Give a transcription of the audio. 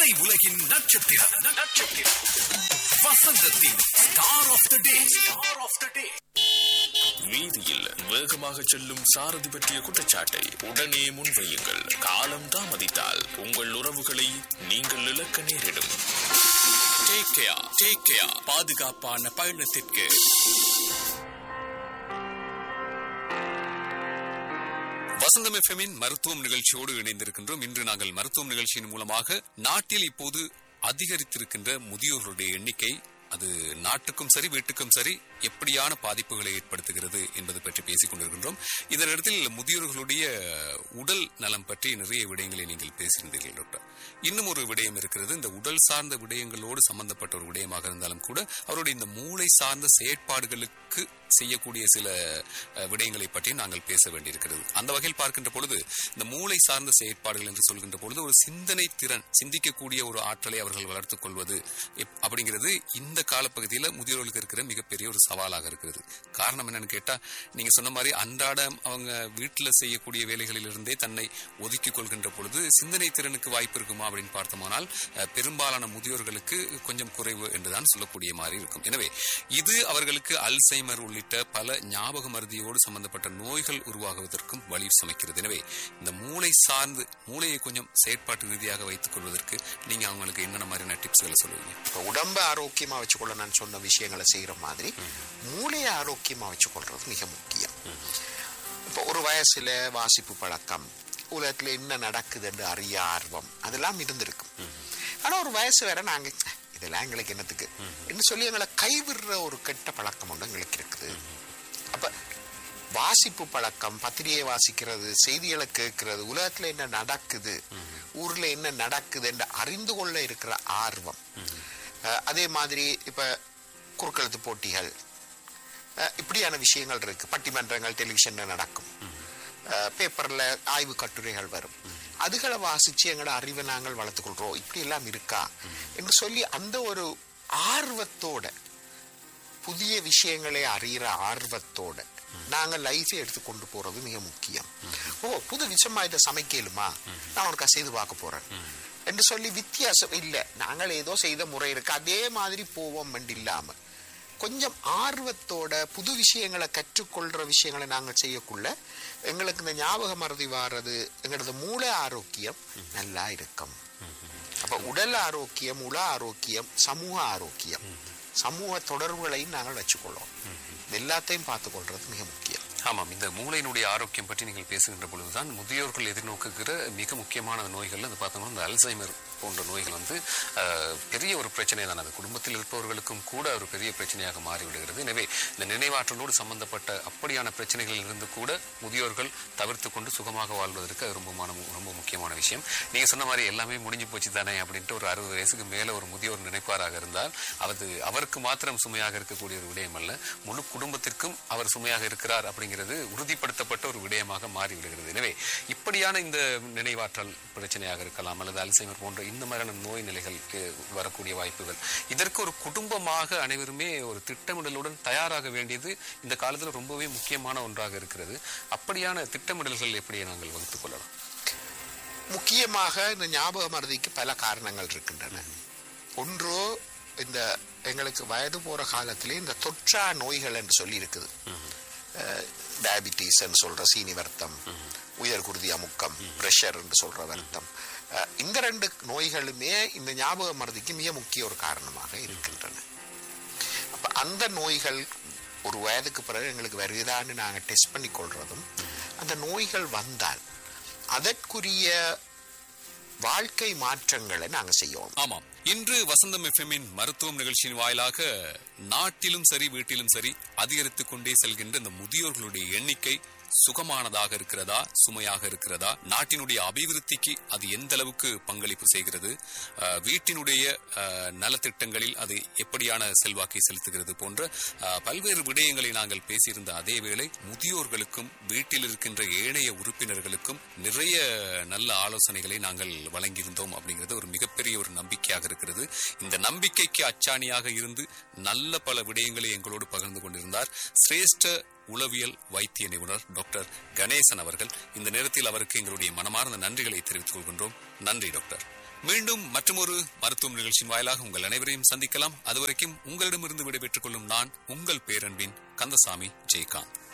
திரை உலகின் நட்சத்திரம் நட்சத்திரம் வசந்தத்தின் star of the day star of the day வீதியில் வேகமாக செல்லும் சாரதி பற்றிய குற்றச்சாட்டை உடனே முன்வையுங்கள் காலம் தாமதித்தால் உங்கள் உறவுகளை நீங்கள் இழக்க நேரிடும் Take care, take care. பாதுகாப்பான பயணத்திற்கு வசந்தம் எஃப்எம்மின் மருத்துவம் நிகழ்ச்சியோடு இணைந்திருக்கின்றோம் இன்று நாங்கள் மருத்துவம் நிகழ்ச்சியின் மூலமாக நாட்டில் இப்போது அதிகரித்திருக்கின்ற முதியோர்களுடைய எண்ணிக்கை அது நாட்டுக்கும் சரி வீட்டுக்கும் சரி எப்படியான பாதிப்புகளை ஏற்படுத்துகிறது என்பது பற்றி பேசிக் கொண்டிருக்கின்றோம் இதனிடத்தில் முதியோர்களுடைய உடல் நலம் பற்றி நிறைய விடயங்களை நீங்கள் பேசியிருந்தீர்கள் டாக்டர் இன்னும் ஒரு விடயம் இருக்கிறது இந்த உடல் சார்ந்த விடயங்களோடு சம்பந்தப்பட்ட ஒரு விடயமாக இருந்தாலும் கூட அவருடைய இந்த மூளை சார்ந்த செயற்பாடுகளுக்கு செய்யக்கூடிய சில அஹ், விடயங்களை பற்றி நாங்கள் பேச வேண்டியிருக்கிறது அந்த வகையில் பார்க்கின்ற பொழுது இந்த மூளை சார்ந்த செயற்பாடுகள் என்று சொல்கின்ற பொழுது ஒரு சிந்தனை திறன் சிந்திக்கக்கூடிய ஒரு ஆற்றலை அவர்கள் வளர்த்துக் கொள்வது எப்- அப்படிங்கிறது இந்த காலப்பகுதியில் முதியோர்களுக்கு இருக்கிற மிகப்பெரிய ஒரு சவாலாக இருக்கிறது காரணம் என்னன்னு கேட்டா நீங்க சொன்ன மாதிரி அன்றாடம் அவங்க வீட்டில் செய்யக்கூடிய வேலைகளிலிருந்தே தன்னை ஒதுக்கிக் கொள்கின்ற பொழுது சிந்தனை திறனுக்கு வாய்ப்பு இருக்குமா அப்படின்னு பார்த்தோமானால் அஹ், பெரும்பாலான முதியோர்களுக்கு கொஞ்சம் குறைவு என்றுதான் சொல்லக்கூடிய மாதிரி இருக்கும் எனவே இது அவர்களுக்கு அல்சைமர் உள்ளிட்ட பல ஞாபக மருதியோடு சம்பந்தப்பட்ட நோய்கள் உருவாகுவதற்கும் வழி சமைக்கிறது எனவே இந்த மூளை சார்ந்து மூளையை கொஞ்சம் செயற்பாட்டு ரீதியாக வைத்துக் கொள்வதற்கு நீங்க அவங்களுக்கு என்னென்ன மாதிரியான டிப்ஸ்களை சொல்லுவீங்க இப்போ உடம்ப ஆரோக்கியமா வச்சுக்கொள்ள நான் சொன்ன விஷயங்களை செய்யற மாதிரி மூளையை ஆரோக்கியமா வச்சுக்கொள்றது மிக முக்கியம் இப்போ ஒரு வயசுல வாசிப்பு பழக்கம் உலகத்துல என்ன நடக்குது என்று அறிய ஆர்வம் அதெல்லாம் இருந்திருக்கும் ஆனா ஒரு வயசு வேற நாங்க "ச்ச, இதெல்லாம் எங்களுக்கு என்னத்துக்கு என்று சொல்லி எங்களை கைவிடுற ஒரு கெட்ட பழக்கம் ஒன்று எங்களுக்கு இருக்குது அப்ப வாசிப்பு பழக்கம் பத்திரிகை வாசிக்கிறது செய்திகளை கேட்கிறது உலகத்துல என்ன நடக்குது ஊர்ல என்ன நடக்குது என்று அறிந்து கொள்ள இருக்கிற ஆர்வம் அஹ், அதே மாதிரி இப்ப குறுக்கெழுத்து போட்டிகள் அஹ், இப்படியான விஷயங்கள் இருக்கு பட்டிமன்றங்கள் டெலிவிஷன்ல நடக்கும் அஹ், பேப்பர்ல ஆய்வு கட்டுரைகள் வரும் அதுகளை வாசிச்சு எங்களோட அறிவை நாங்கள் வளர்த்துக்கொள்றோம் இப்படி எல்லாம் இருக்கா என்று சொல்லி அந்த ஒரு ஆர்வத்தோட புதிய விஷயங்களை அறிகிற ஆர்வத்தோட நாங்க லைஃபை எடுத்து கொண்டு போறது மிக முக்கியம் ஓ புது விஷயமா இதை சமைக்கலுமா நான் ஒரு செய்து பார்க்க போறேன் என்று சொல்லி வித்தியாசம் இல்ல நாங்கள் ஏதோ செய்த முறை இருக்கு அதே மாதிரி போவோம் என்று இல்லாம கொஞ்சம் ஆர்வத்தோட புது விஷயங்களை கற்றுக்கொள்ற விஷயங்களை நாங்கள் செய்யக்குள்ள எங்களுக்கு இந்த ஞாபக மறதி வாரது எங்களது மூளை ஆரோக்கியம் நல்லா இருக்கும் அப்ப உடல் ஆரோக்கியம் உள ஆரோக்கியம் சமூக ஆரோக்கியம் சமூக தொடர்புகளையும் நாங்கள் வச்சுக்கொள்ளும் எல்லாத்தையும் பார்த்து கொள்றது மிக முக்கியம் ஆமாம் இந்த மூளையினுடைய ஆரோக்கியம் பற்றி நீங்கள் பேசுகின்ற பொழுதுதான் முதியோர்கள் எதிர்நோக்குகிற மிக முக்கியமான நோய்கள் அது பார்த்தோம்னா இந்த அல்சைமர் போன்ற நோய்கள் வந்து அஹ், பெரிய ஒரு பிரச்சனை தான் அது குடும்பத்தில் இருப்பவர்களுக்கும் கூட ஒரு பெரிய பிரச்சனையாக மாறிவிடுகிறது எனவே இந்த நினைவாற்றலோடு சம்பந்தப்பட்ட அப்படியான பிரச்சனைகளில் இருந்து கூட முதியோர்கள் தவிர்த்து கொண்டு சுகமாக வாழ்வதற்கு அது ரொம்ப மான- ரொம்ப முக்கியமான விஷயம் நீங்க சொன்ன மாதிரி எல்லாமே முடிஞ்சு போச்சு தானே அப்படின்ட்டு ஒரு அறுபது வயசுக்கு மேல ஒரு முதியோர் நினைப்பாராக இருந்தால் அது அவருக்கு மாத்திரம் சுமையாக இருக்கக்கூடிய ஒரு விடயம் அல்ல முழு குடும்பத்திற்கும் அவர் சுமையாக இருக்கிறார் அப்படிங்கிறது உறுதிப்படுத்தப்பட்ட ஒரு விடயமாக மாறிவிடுகிறது எனவே இப்படியான இந்த நினைவாற்றல் பிரச்சனையாக இருக்கலாம் அல்லது அல்சைமர் போன்ற இந்த மாதிரியான நோய் நிலைகளுக்கு வரக்கூடிய வாய்ப்புகள் இதற்கு ஒரு குடும்பமாக அனைவருமே ஒரு திட்டமிடலுடன் தயாராக வேண்டியது இந்த காலத்தில் ரொம்பவே முக்கியமான ஒன்றாக இருக்கிறது அப்படியான திட்டமிடல்கள் எப்படி நாங்கள் வகுத்துக் கொள்ளலாம் முக்கியமாக இந்த ஞாபக மறதிக்கு பல காரணங்கள் இருக்கின்றன ஒன்று இந்த எங்களுக்கு வயது போற காலத்திலே இந்த தொற்றா நோய்கள் என்று சொல்லி இருக்குது டயபிட்டிஸ் சொல்ற சீனி வருத்தம் உயர் குருதி அமுக்கம் பிரஷர் என்று சொல்ற வருத்தம் அஹ், இந்த ரெண்டு நோய்களுமே இந்த ஞாபக மறதிக்கு மிக முக்கிய ஒரு காரணமாக இருக்கின்றன அப்ப அந்த நோய்கள் ஒரு வயதுக்கு பிறகு எங்களுக்கு வருகிறான்னு நாங்க டெஸ்ட் பண்ணி கொள்றதும் அந்த நோய்கள் வந்தால் அதற்குரிய வாழ்க்கை மாற்றங்களை நாங்க செய்யணும் ஆமாம் இன்று வசந்தம் எஃப்எம்மின் மருத்துவம் நிகழ்ச்சியின் வாயிலாக நாட்டிலும் சரி வீட்டிலும் சரி அதிகரித்துக் கொண்டே செல்கின்ற இந்த முதியோர்களுடைய எண்ணிக்கை சுகமானதாக இருக்கிறதா சுமையாக இருக்கிறதா நாட்டினுடைய அபிவிருத்திக்கு அது எந்த அளவுக்கு பங்களிப்பு செய்கிறது அஹ், வீட்டினுடைய அஹ், நலத்திட்டங்களில் அது எப்படியான செல்வாக்கை செலுத்துகிறது போன்ற அஹ், பல்வேறு விடயங்களை நாங்கள் பேசியிருந்த அதே வேளை முதியோர்களுக்கும் வீட்டில் இருக்கின்ற ஏனைய உறுப்பினர்களுக்கும் நிறைய நல்ல ஆலோசனைகளை நாங்கள் வழங்கியிருந்தோம் அப்படிங்கிறது ஒரு மிகப்பெரிய ஒரு நம்பிக்கையாக இருக்கிறது இந்த நம்பிக்கைக்கு அச்சாணியாக இருந்து நல்ல பல விடயங்களை எங்களோடு பகிர்ந்து கொண்டிருந்தார் சிரேஷ்ட உளவியல் வைத்திய நிபுணர் டாக்டர் கணேசன் அவர்கள் இந்த நேரத்தில் அவருக்கு எங்களுடைய மனமார்ந்த நன்றிகளை தெரிவித்துக் கொள்கின்றோம் நன்றி டாக்டர் மீண்டும் மற்றொரு மருத்துவம் நிகழ்ச்சியின் வாயிலாக உங்கள் அனைவரையும் சந்திக்கலாம் அதுவரைக்கும் உங்களிடமிருந்து விடைபெற்றுக் கொள்ளும் நான் உங்கள் பேரன்பின் கந்தசாமி ஜெயகாந்த்